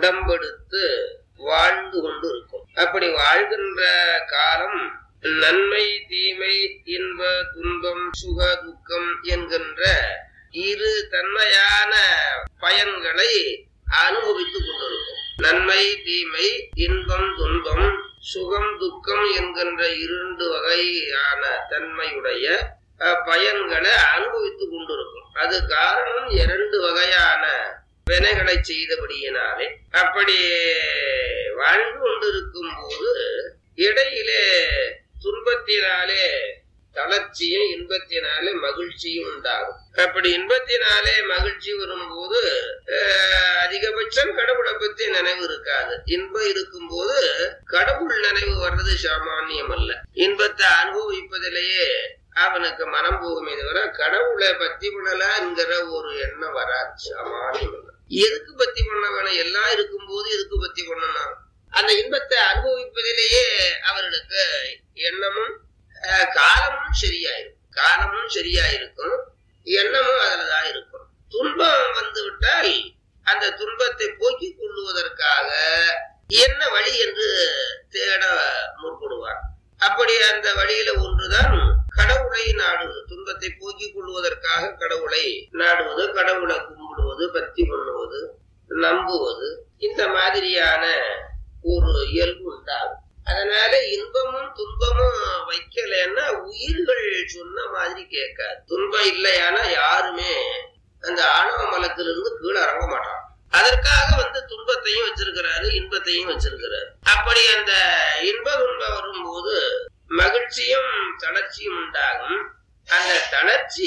உடம்பெடுத்து வாழ்ந்து கொண்டு இருக்கும் அப்படி வாழ்கின்ற காலம் நன்மை தீமை இன்ப துன்பம் சுக துக்கம் என்கின்ற இரு தன்மையான பயன்களை அனுபவித்துக் கொண்டிருக்கும் நன்மை தீமை இன்பம் துன்பம் சுகம் துக்கம் என்கின்ற இரண்டு வகையான தன்மையுடைய அஹ், பயன்களை அனுபவித்துக் கொண்டிருக்கும் அது காரணம் இரண்டு வகையான வினைகளை செய்தபடியினாலே அப்படி வாழ்ந்து கொண்டிருக்கும் போது இடையிலே துன்பத்தினாலே தளர்ச்சியும் இன்பத்தினாலே மகிழ்ச்சியும் உண்டாகும் அப்படி இன்பத்தினாலே மகிழ்ச்சி வரும்போது அஹ், அதிகபட்சம் கடவுளை பத்தி நினைவு இருக்காது இன்பம் இருக்கும்போது கடவுள் நினைவு வர்றது சாமானியம் அல்ல இன்பத்தை அனுபவிப்பதிலேயே அவனுக்கு மனம் போகுமே தவிர கடவுளை பத்தி பண்ணலாங்கிற ஒரு எண்ணம் வராது சாமானியம் அல்ல எதுக்கு பத்தி பண்ண வேணும் எல்லாம் இருக்கும்போது எதுக்கு பத்தி பண்ணணும் அந்த இன்பத்தை அனுபவிப்பதிலேயே அவர்களுக்கு எண்ணமும் அஹ், காலமும் சரியாயிருக்கும் காலமும் சரியாயிருக்கும் எண்ணமும் அதுலதான் இருக்கும் துன்பம் வந்து விட்டால் அந்த துன்பத்தை போக்கிக் கொள்ளுவதற்காக என்ன வழி என்று தேட முற்படுவார் அப்படி அந்த வழியில ஒன்றுதான் கடவுளை நாடுவது துன்பத்தை போக்கிக் கொள்வதற்காக கடவுளை நாடுவது கடவுளை கும்பிடுவது பக்தி பண்ணுவது நம்புவது இந்த மாதிரியான ஒரு இயல்பு உண்டாகும் அதனால இன்பமும் துன்பமும் வைக்கலைன்னா உயிர்கள் சொன்ன மாதிரி கேட்காது துன்பம் இல்லையானா யாருமே அந்த ஆணவ மலத்திலிருந்து கீழே இறங்க மாட்டான் அதற்காக வந்து துன்பத்தையும் வச்சிருக்கிறாரு இன்பத்தையும் வச்சிருக்கிறாரு அப்படி அந்த இன்ப துன்பம் வரும்போது மகிழ்ச்சியும் தளர்ச்சியும் உண்டாகும் அந்த தளர்ச்சி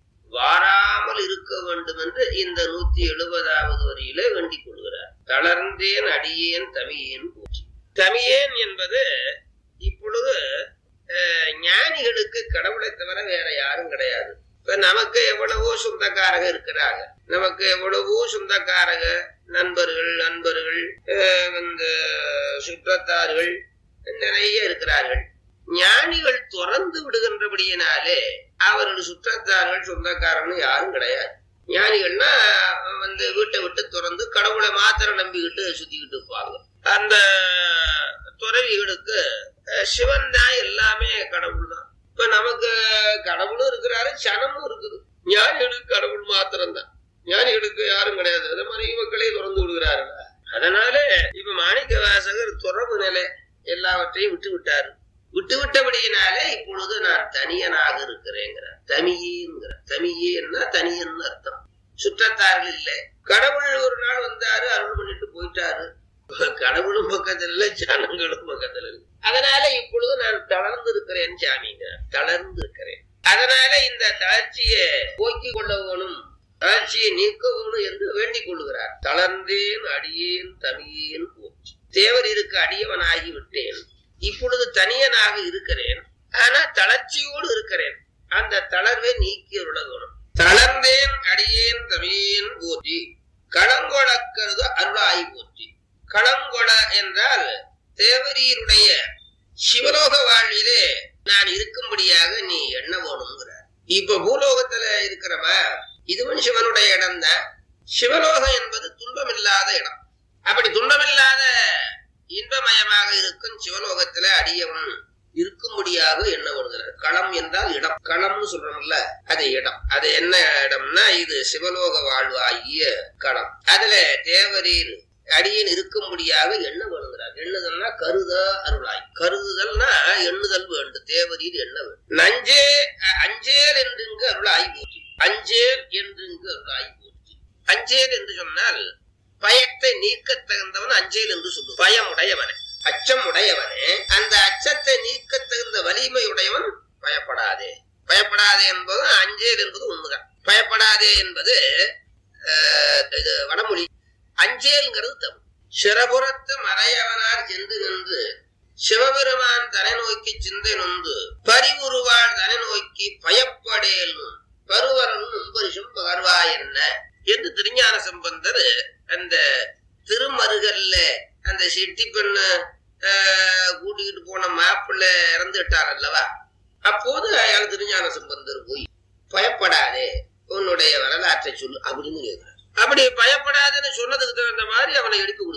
வாராமல் இருக்க வேண்டும் என்று இந்த நூத்தி எழுபதாவது வரியில வேண்டிக் கொள்கிறார் தளர்ந்தேன் அடியேன் தமியேன் போற்றி தமியேன் என்பது இப்பொழுது அஹ், ஞானிகளுக்கு கடவுளை தவிர வேற யாரும் கிடையாது இப்ப நமக்கு எவ்வளவோ சொந்தக்காரங்க இருக்கிறாங்க நமக்கு எவ்வளவோ சொந்தக்காரங்க நண்பர்கள் நண்பர்கள் அஹ், வந்து சுற்றத்தார்கள் நிறைய இருக்கிறார்கள் ஞானிகள் துறந்து விடுகின்றபடியினாலே அவர்கள் சுற்றத்தார்கள் சொந்தக்காரன்னு யாரும் கிடையாது ஞானிகள்னா வந்து வீட்டை விட்டு துறந்து கடவுளை மாத்திரம் நம்பிக்கிட்டு சுத்திக்கிட்டு இருப்பாங்க அந்த துறவிகளுக்கு அஹ், சிவன் தான் எல்லாமே கடவுள் தான் இப்ப நமக்கு கடவுளும் இருக்கிறாரு சனமும் இருக்குது ஞானிகளுக்கு கடவுள் மாத்திரம்தான் ஞானிகளுக்கு யாரும் கிடையாது அதே மாதிரி மக்களே துறந்து விடுகிறார்கள் அதனால இப்ப மாணிக்க வாசகர் துறவு நிலை எல்லாவற்றையும் விட்டு விட்டாரு விட்டு விட்டபடியினாலே இப்பொழுது நான் தனியனாக இருக்கிறேங்கிறார் தமியேங்கிறார் தமியேன்னா தனியன்னு அர்த்தம் சுற்றத்தார்கள் இல்லை கடவுள் ஒரு நாள் வந்தாரு அருள் பண்ணிட்டு போயிட்டாரு கடவுளும் பக்கத்துல இல்ல ஜனங்களும் பக்கத்துல இல்லை அதனால இப்பொழுது நான் தளர்ந்து இருக்கிறேன் சாமிங்க தளர்ந்து இருக்கிறேன் அதனால இந்த தளர்ச்சியை போக்கிக் கொள்ள வேணும் தளர்ச்சியை நீக்க வேணும் என்று வேண்டிக் கொள்கிறார் தளர்ந்தேன் அடியேன் தமியேன் போச்சு தேவர் இருக்க அடியவனாகி விட்டேன் இப்பொழுது தனியனாக இருக்கிறேன் ஆனா தளர்ச்சியோடு இருக்கிறேன் அந்த தளர்வை நீக்கி வேணும் தளர்ந்தேன் அடியேன் தமியேன் போற்றி களங்கொளக்கருது அருளாய் போற்றி களங்கொள என்றால் தேவரீருடைய சிவலோக வாழ்விலே நான் இருக்கும்படியாக நீ எண்ண வேணுங்கிறார் இப்ப பூலோகத்துல இருக்கிறவ இதுவும் சிவனுடைய இடம் தான் சிவலோகம் என்பது துன்பமில்லாத இடம் அப்படி துன்பமில்லாத இன்பமயமாக இருக்கும் சிவலோகத்துல அடியவன் இருக்கும்படியாக எண்ண வருகிறார் களம் என்றால் இடம் களம்னு சொல்றோம்ல அது இடம் அது என்ன இடம்னா இது சிவலோக வாழ்வு ஆகிய களம் அதுல தேவரீர் அடியன் இருக்கும்படியாக எண்ண வருகிறார் எண்ணுதல்னா கருத அருளாய் கருதுதல்னா எண்ணுதல் வேண்டும் தேவரீர் எண்ண வேண்டும் நஞ்சே அ- அஞ்சேல் என்று இங்கு அருளாய் போற்றி அஞ்சேல் என்று இங்கு அருளாய் போற்றி அஞ்சேல் என்று சொன்னால் பயத்தை நீக்க தகுந்தவன் அஞ்சேல் என்று சொல்லு பயம் உடையவனே அச்சம் உடையவனே அந்த அச்சத்தை நீக்க தகுந்த வலிமை உடையவன் பயப்படாதே பயப்படாதே என்பது அஞ்சேல் என்பது உண்மைதான் பயப்படாதே என்பது அஹ், இது வடமொழி அஞ்சேல்ங்கிறது தமிழ் சிறபுறத்து மறையவனார் சென்று நின்று சிவபெருமான் தலை நோக்கி சிந்தை நொந்து பரிவுருவாள் தலை நோக்கி பயப்படேல் பருவரன் முன்பரிசும் பகர்வா என்ன என்று திருஞான சம்பந்தர் அந்த திருமருகல்ல அந்த செட்டி பெண்ணு ஆஹ், கூட்டிக்கிட்டு போன மாப்பிள்ளை இறந்துட்டார் அல்லவா அப்போது அயாள் திருஞான சம்பந்தர் போய் பயப்படாதே உன்னுடைய வரலாற்றை சொல்லு அப்படின்னு கேட்கிறார் அப்படி பயப்படாதுன்னு சொன்னதுக்கு தகுந்த மாதிரி அவனை எடுத்து கொடுத்தார்